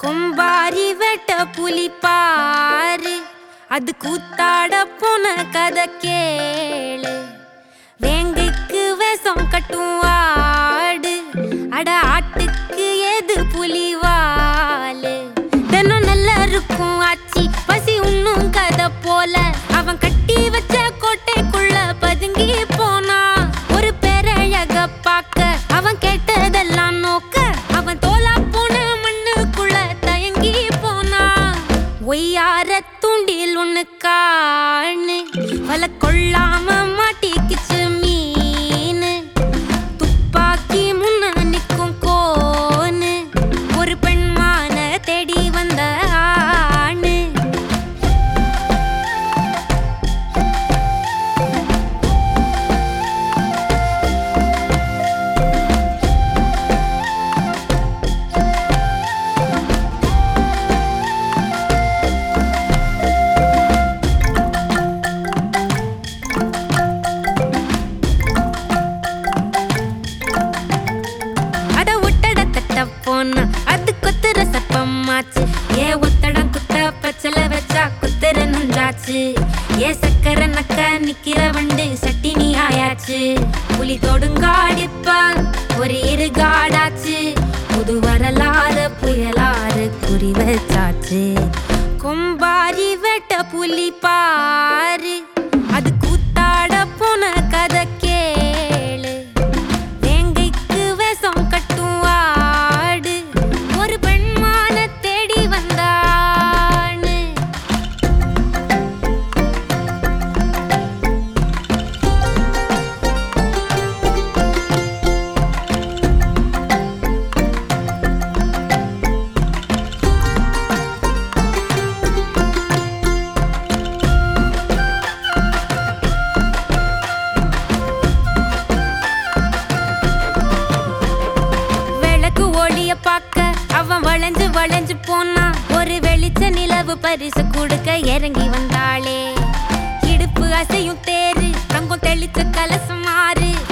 கொம்பாரி வெட்ட புலி பாரு அது கூத்தாட போன கதை கேளு வேங்கைக்கு விஷம் கட்டும் ஆடு அட ஆட்டுக்கு எது புலி வாலு தினம் நல்லா இருக்கும் ஆச்சி பசி உண்ணும் கதை போல அவன் கட்டி வச்ச கோட்டைக்குள்ள பதுங்கி போனா ஒரு பேரழக பார்க்க அவன் கேட்டதெல்லாம் நோக்க அவன் தோலா போன மண்ணுக்குள்ள தயங்கி போனா ஒய்யார தூண்டில் ஒண்ணு காணு வல கொள்ளாம மாட்டிக்கிச்சு மீனு துப்பாக்கி முன்ன நிக்கும் கோனு ஒரு பெண்மான தேடி வந்த ஆணு அட ஒட்டட தட்ட போனா அது கொத்துற சப்பமாச்சு ஏ ஒத்தடம் குத்த பச்சல வச்சா குத்துற நஞ்சாச்சு ஏ சக்கர நக்க நிக்கிற வண்டு சட்டினி ஆயாச்சு புலி தொடுங்காடிப்ப ஒரு இருகாடாச்சு புது வரலாறு புயலாறு குறி வச்சாச்சு கொம்பாரி வெட்ட புலி பாரு அது கூத்தாட போன கதை கேளு வேங்கைக்கு விஷம் கட்டும் ஆடு ஒரு பெண்மான தேடி வந்தான்னு விளக்கு ஒளிய பார்க்க அவன் வளைஞ்சு வளைஞ்சு போனா ஒரு வெளிச்ச நிலவு பரிசு கொடுக்க இறங்கி வந்தாளே இடுப்பு அசையும் தேரு தங்கம் தெளிச்ச கலசம் மாறு